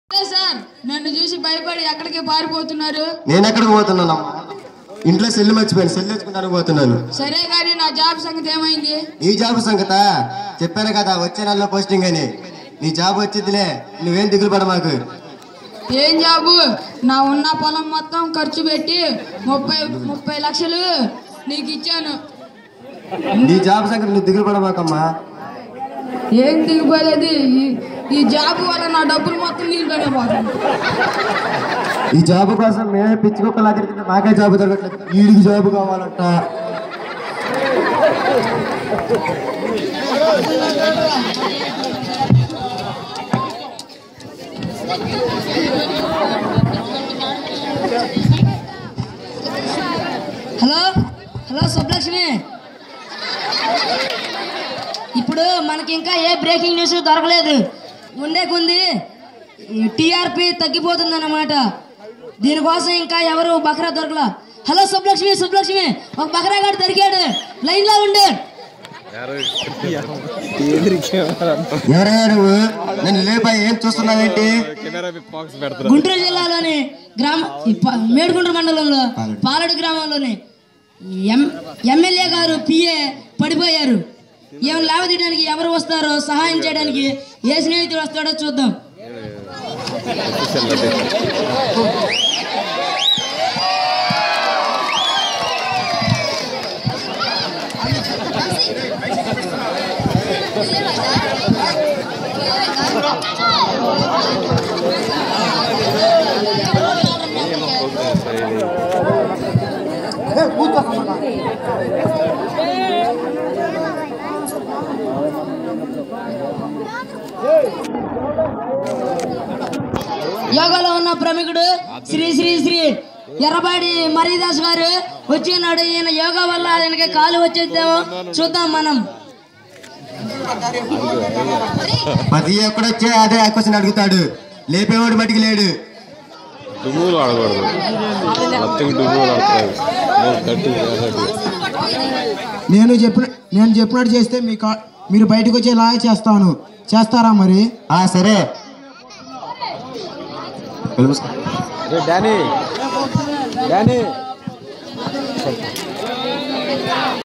అదే సార్ నన్ను చూసి భయపడి ఎక్కడికి పారిపోతున్నారు నేను ఎక్కడికి పోతున్నానమ్మా ఇంట్లో సెల్ మర్చిపోయాను సెల్ తెచ్చుకుంటాను పోతున్నాను సరే కానీ నా జాబ్ సంగతి ఏమైంది నీ జాబ్ సంగత చెప్పాను కదా వచ్చే నెలలో పోస్టింగ్ అని నీ జాబ్ వచ్చిందిలే నువ్వేం దిగులు పడ మాకు ఏం జాబు నా ఉన్న పొలం మొత్తం ఖర్చు పెట్టి ముప్పై ముప్పై లక్షలు నీకు ఇచ్చాను నీ జాబ్ సంగతి నువ్వు దిగులు పడ మాకమ్మా ఏం దిగిపోలేదు ఈ- ఈ జాబ్ వల్ల నా డబ్బులు మొత్తం నీళ్ళలోనే పోతుంది ఈ జాబ్ కోసం మేమే పిచ్చి కుక్కలా తిరుగుతుంటే మాకే జాబ్ దొరకట్లేదు వీడికి జాబ్ కావాలంట హలో హలో సుబ్బలక్ష్మి ఇప్పుడు మనకి ఇంకా ఏ బ్రేకింగ్ న్యూస్ దొరకలేదు ఉండే కొంది టీఆర్పీ తగ్గిపోతుంది అన్నమాట దీనికోసం ఇంకా ఎవరు బకరా దొరకలా హలో సుబ్బలక్ష్మి సుబ్బలక్ష్మి ఒక బకరా గాడు దొరికాడు లైన్ లో ఉండు ఎవరయ్యా నువ్వు నన్ను లేపా ఏం చూస్తున్నావేంటి గుంటూరు జిల్లాలోని గ్రామ ఈ ప- మేడుగుండ్ర మండలంలో పాలడు గ్రామంలోని ఎం ఎమ్మెల్యే గారు పిఏ పడిపోయారు ఏమైనా లేవదీయడానికి ఎవరు వస్తారో సహాయం చేయడానికి ఏ స్నేహితుడు వస్తాడో చూద్దాం యోగాలో ఉన్న ప్రముఖుడు శ్రీ శ్రీ శ్రీ ఎర్రబాడి మరీదాస్ గారు వచ్చినాడు ఈయన యోగా వల్ల ఆయనకి కాలు వచ్చేద్దామో చూద్దాం మనం పది ఎక్కడొచ్చే అదే క్వశ్చన్ అడుగుతాడు లేపేవాడు మటుకు లేడు డుమ్ములు ఆడకూడదు మొత్తం డుమ్ములు ఆడతారు కట్టు కట్టు నేను చెప్పిన నేను చెప్పినట్టు చేస్తే మీ కా- మీరు బయటకు వచ్చేలా చేస్తాను చేస్తారా మరి ఆ సరే డానీ డానీ